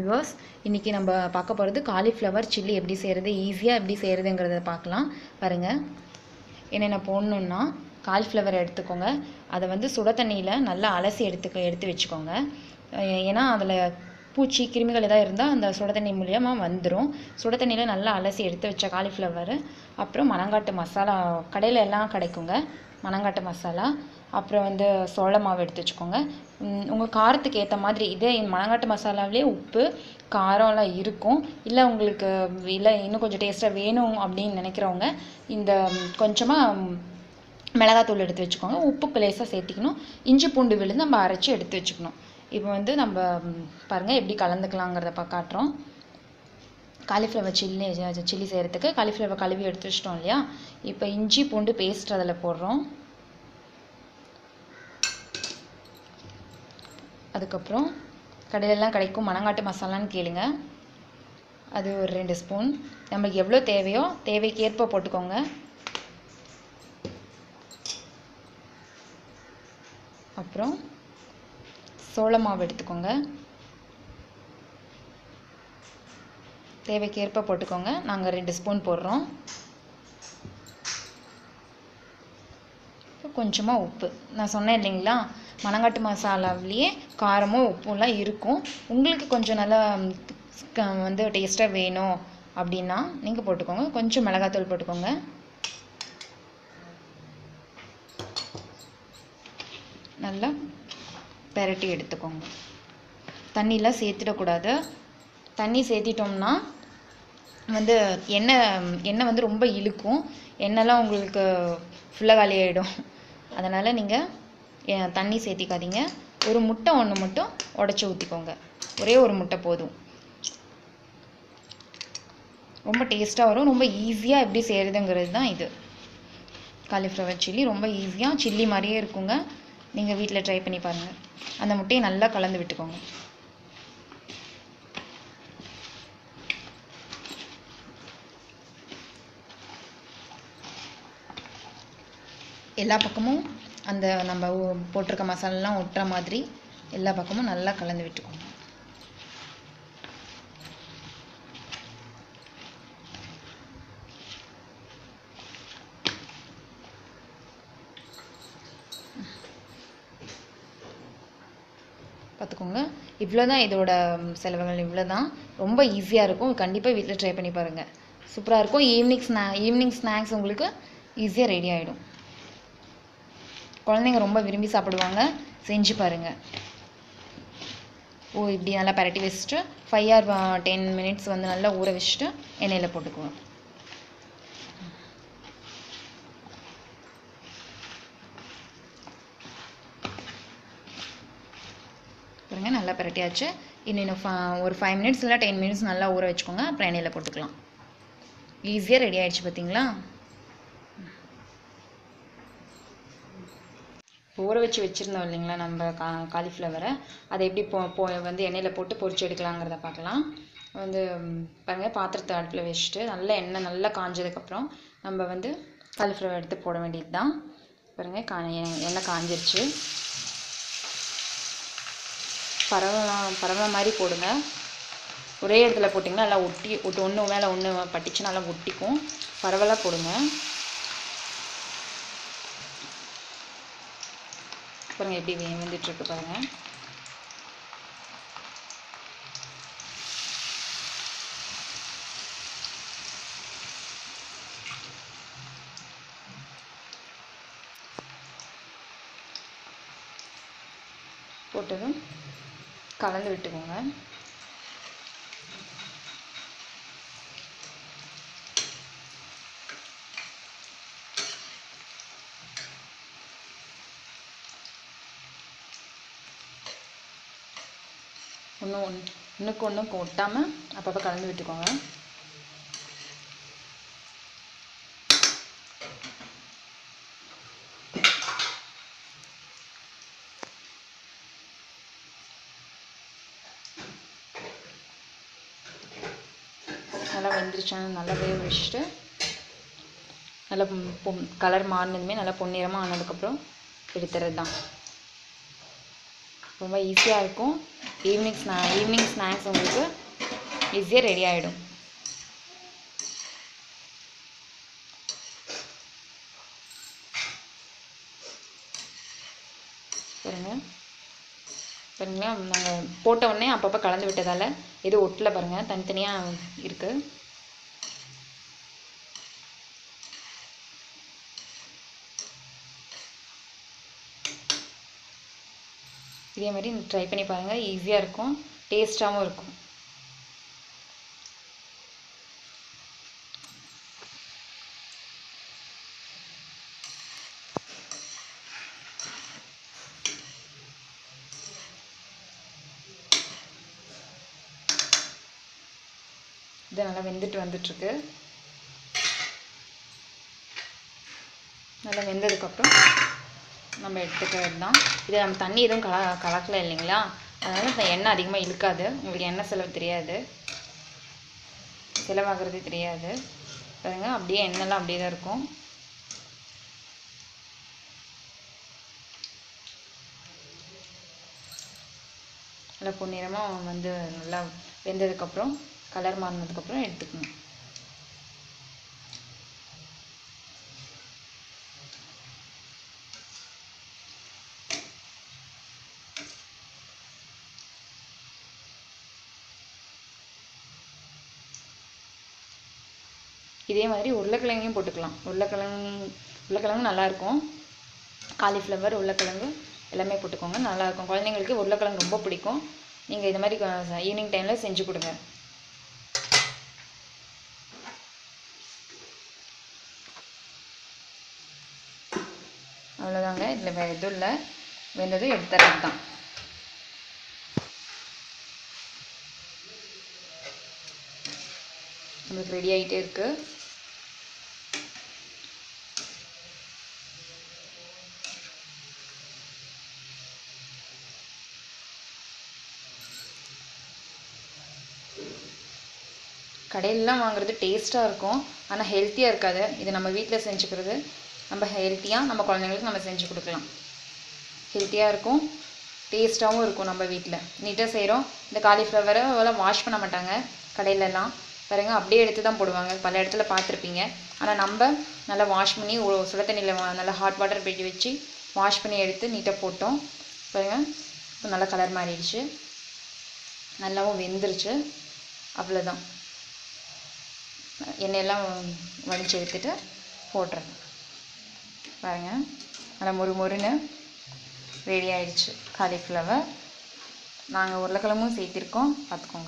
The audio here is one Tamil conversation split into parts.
வியூவர்ஸ் இன்றைக்கி நம்ம பார்க்க போகிறது காலிஃப்ளவர் சில்லி எப்படி செய்கிறது ஈஸியாக எப்படி செய்கிறதுங்கிறத பார்க்கலாம் பாருங்கள் என்னென்ன போடணுன்னா காலிஃப்ளவர் எடுத்துக்கோங்க அதை வந்து சுட தண்ணியில் நல்லா அலசி எடுத்துக்க எடுத்து வச்சுக்கோங்க அஹ் ஏன்னா அதில் பூச்சி கிருமிகள் எதாவது இருந்தால் அந்த சுட தண்ணி மூலியமாக வந்துடும் சுட தண்ணியில் நல்லா அலசி எடுத்து வச்ச காலிஃப்ளவர் அப்புறம் மணங்காட்டு மசாலா கடையில் எல்லாம் கிடைக்குங்க மணங்காட்டு மசாலா அப்புறம் வந்து சோள மாவு எடுத்து வச்சுக்கோங்க உங்கள் காரத்துக்கு ஏற்ற மாதிரி இதே மணங்காட்டு மசாலாவிலே உப்பு காரம்லாம் இருக்கும் இல்லை உங்களுக்கு இல்லை இன்னும் கொஞ்சம் டேஸ்ட்டாக வேணும் அப்படின்னு நினைக்கிறவங்க இந்த கொஞ்சமாக மிளகாத்தூள் எடுத்து வச்சுக்கோங்க உப்பு லேசாக சேர்த்திக்கணும் இஞ்சி பூண்டு விழுந்து நம்ம அரைச்சி எடுத்து வச்சுக்கணும் இப்போ வந்து நம்ம பாருங்கள் எப்படி கலந்துக்கலாங்கிறத பா காட்டுறோம் காலிஃப்ளவர் சில்லி சில்லி செய்கிறதுக்கு காலிஃப்ளவர் கழுவி எடுத்து வச்சிட்டோம் இல்லையா இப்போ இஞ்சி பூண்டு பேஸ்ட் அதில் போடுறோம் அதுக்கப்புறம் கடையிலலாம் கிடைக்கும் மணங்காட்டு மசாலான்னு கேளுங்க அது ஒரு ரெண்டு ஸ்பூன் நம்மளுக்கு எவ்வளோ தேவையோ தேவைக்கேற்ப போட்டுக்கோங்க அப்புறம் சோள மாவு எடுத்துக்கோங்க தேவைக்கேற்ப போட்டுக்கோங்க நாங்கள் ரெண்டு ஸ்பூன் போடுறோம் கொஞ்சமாக உப்பு நான் சொன்னேன் இல்லைங்களா மணங்காட்டு மசாலாவிலேயே காரமும் உப்புலாம் இருக்கும் உங்களுக்கு கொஞ்சம் நல்லா வந்து டேஸ்ட்டாக வேணும் அப்படின்னா நீங்கள் போட்டுக்கோங்க கொஞ்சம் மிளகாத்தூள் போட்டுக்கோங்க நல்லா பெரட்டி எடுத்துக்கோங்க தண்ணிலாம் சேர்த்திடக்கூடாது தண்ணி சேர்த்திட்டோம்னா வந்து எண்ணெய் எண்ணெய் வந்து ரொம்ப இழுக்கும் எண்ணெய்லாம் உங்களுக்கு ஃபுல்லாக காலி ஆகிடும் அதனால் நீங்கள் தண்ணி சேர்த்திக்காதீங்க ஒரு முட்டை ஒன்று மட்டும் உடச்சி ஊற்றிக்கோங்க ஒரே ஒரு முட்டை போதும் ரொம்ப டேஸ்ட்டாக வரும் ரொம்ப ஈஸியாக எப்படி செய்கிறதுங்கிறது தான் இது காலிஃப்ளவர் சில்லி ரொம்ப ஈஸியாக சில்லி மாதிரியே இருக்குங்க நீங்கள் வீட்டில் ட்ரை பண்ணி பாருங்கள் அந்த முட்டையை நல்லா கலந்து விட்டுக்கோங்க எல்லா பக்கமும் அந்த நம்ம போட்டிருக்க மசாலாலாம் ஒட்டுற மாதிரி எல்லா பக்கமும் நல்லா கலந்து விட்டுக்கோங்க பார்த்துக்கோங்க இவ்வளோ தான் இதோட செலவுகள் இவ்வளோ தான் ரொம்ப ஈஸியாக இருக்கும் கண்டிப்பாக வீட்டில் ட்ரை பண்ணி பாருங்கள் சூப்பராக இருக்கும் ஈவினிங் ஸ்நா ஈவினிங் ஸ்நாக்ஸ் உங்களுக்கு ஈஸியாக ரெடி ஆகிடும் குழந்தைங்க ரொம்ப விரும்பி சாப்பிடுவாங்க செஞ்சு பாருங்கள் ஓ இப்படி நல்லா பரட்டி வச்சுட்டு ஃபைவ் ஆர் டென் மினிட்ஸ் வந்து நல்லா ஊற வச்சுட்டு எண்ணெயில் போட்டுக்குவோம் பாருங்க நல்லா பரட்டியாச்சு இன்னும் ஒரு ஃபைவ் மினிட்ஸ் இல்லை டென் மினிட்ஸ் நல்லா ஊற வச்சுக்கோங்க அப்புறம் எண்ணெயில் போட்டுக்கலாம் ஈஸியாக ரெடி ஆகிடுச்சு பார்த்தீங்களா ஊற வச்சு வச்சுருந்தோம் இல்லைங்களா நம்ம கா காலிஃப்ளவரை அதை எப்படி போ போ வந்து எண்ணெயில் போட்டு பொரிச்சு எடுக்கலாங்கிறத பார்க்கலாம் வந்து பாருங்கள் பாத்திரத்தை அடுப்பில் வச்சுட்டு நல்லா எண்ணெய் நல்லா காஞ்சதுக்கப்புறம் நம்ம வந்து காலிஃப்ளவர் எடுத்து போட வேண்டியது தான் பாருங்கள் கா எண்ணெய் காஞ்சிருச்சு பரவலாம் பரவ மாதிரி போடுங்க ஒரே இடத்துல போட்டிங்கன்னா நல்லா ஒட்டி ஒட்டு ஒன்று மேலே ஒன்று பட்டிச்சு நல்லா ஒட்டிக்கும் பரவலாக போடுங்க பாருங்கள் எப்படி வெந்துட்டுருக்கு பாருங்கள் போட்டதும் கலந்து விட்டுக்கோங்க ஒன்று ஒன்று ஒன்றுக்கு ஒன்று ஒட்டாமல் அப்பப்போ கலந்து விட்டுக்கோங்க நல்லா வெந்துருச்சான்னு நல்லா வேக வச்சுட்டு நல்லா பொ கலர் மாறினதுமே நல்லா பொன்னிறமாக ஆனதுக்கப்புறம் எடுத்துறது தான் ரொம்ப ஈஸியாக இருக்கும் ஈவினிங் ஸ்நா ஈவினிங் ஸ்நாக்ஸ் உங்களுக்கு ஈஸியாக ரெடி ஆகிடும் பாருங்க பாருங்களா நாங்கள் போட்ட உடனே அப்பப்போ கலந்து விட்டதால் எதுவும் ஒட்டல பாருங்கள் தனித்தனியாக இருக்குது இதே மாதிரி ட்ரை பண்ணி பாருங்கள் ஈஸியாக இருக்கும் டேஸ்ட்டாகவும் இருக்கும் இது நல்லா வெந்துட்டு வந்துட்டுருக்கு நல்லா வெந்ததுக்கப்புறம் நம்ம எடுத்துக்கிறது தான் இது நம்ம தண்ணி எதுவும் கல கலக்கல இல்லைங்களா அதனால் இந்த எண்ணெய் அதிகமாக இழுக்காது உங்களுக்கு எண்ணெய் செலவு தெரியாது செலவாகிறது தெரியாது பாருங்க அப்படியே எண்ணெய்லாம் அப்படியே தான் இருக்கும் நல்லா பொன்னிறமாக வந்து நல்லா வெந்ததுக்கப்புறம் கலர் மாறினதுக்கப்புறம் எடுத்துக்கணும் இதே மாதிரி உருளைக்கிழங்கையும் போட்டுக்கலாம் உருளைக்கிழங்கு உருளைக்கிழங்கு நல்லாயிருக்கும் காலிஃப்ளவர் உருளைக்கிழங்கு எல்லாமே போட்டுக்கோங்க நல்லாயிருக்கும் குழந்தைங்களுக்கு உருளைக்கிழங்கு ரொம்ப பிடிக்கும் நீங்கள் இது மாதிரி ஈவினிங் டைமில் செஞ்சு கொடுங்க அவ்வளோதாங்க இதில் வேறு எதுவும் இல்லை வெந்ததும் எடுத்துறது தான் நம்மளுக்கு ரெடி ஆகிட்டே இருக்குது கடையிலலாம் வாங்குறது டேஸ்ட்டாக இருக்கும் ஆனால் ஹெல்த்தியாக இருக்காது இது நம்ம வீட்டில் செஞ்சுக்கிறது நம்ம ஹெல்த்தியாக நம்ம குழந்தைங்களுக்கு நம்ம செஞ்சு கொடுக்கலாம் ஹெல்த்தியாக இருக்கும் டேஸ்ட்டாகவும் இருக்கும் நம்ம வீட்டில் நீட்டாக செய்கிறோம் இந்த காலிஃப்ளவரை அதெல்லாம் வாஷ் பண்ண மாட்டாங்க கடையிலலாம் பாருங்க அப்படியே எடுத்து தான் போடுவாங்க பல இடத்துல பார்த்துருப்பீங்க ஆனால் நம்ம நல்லா வாஷ் பண்ணி ஒரு சுட தண்ணியில் நல்லா ஹாட் வாட்டர் பெட்டி வச்சு வாஷ் பண்ணி எடுத்து நீட்டாக போட்டோம் பாருங்க இப்போ நல்லா கலர் மாறிடுச்சு நல்லாவும் வெந்துருச்சு அவ்வளோதான் எண்ணெயெல்லாம் வடித்து எடுத்துட்டு போட்டுறேன் பாருங்க நல்லா மொறு மொறுன்னு ரெடி ஆயிடுச்சு காலிஃப்ளவர் நாங்கள் உருளைக்கிழமும் சேர்த்திருக்கோம் பார்த்துக்கோங்க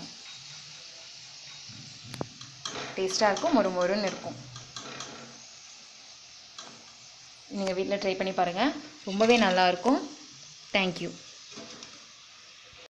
டேஸ்ட்டாக இருக்கும் மொறு மொறுன்னு இருக்கும் நீங்கள் வீட்டில் ட்ரை பண்ணி பாருங்கள் ரொம்பவே நல்லாயிருக்கும் தேங்க்யூ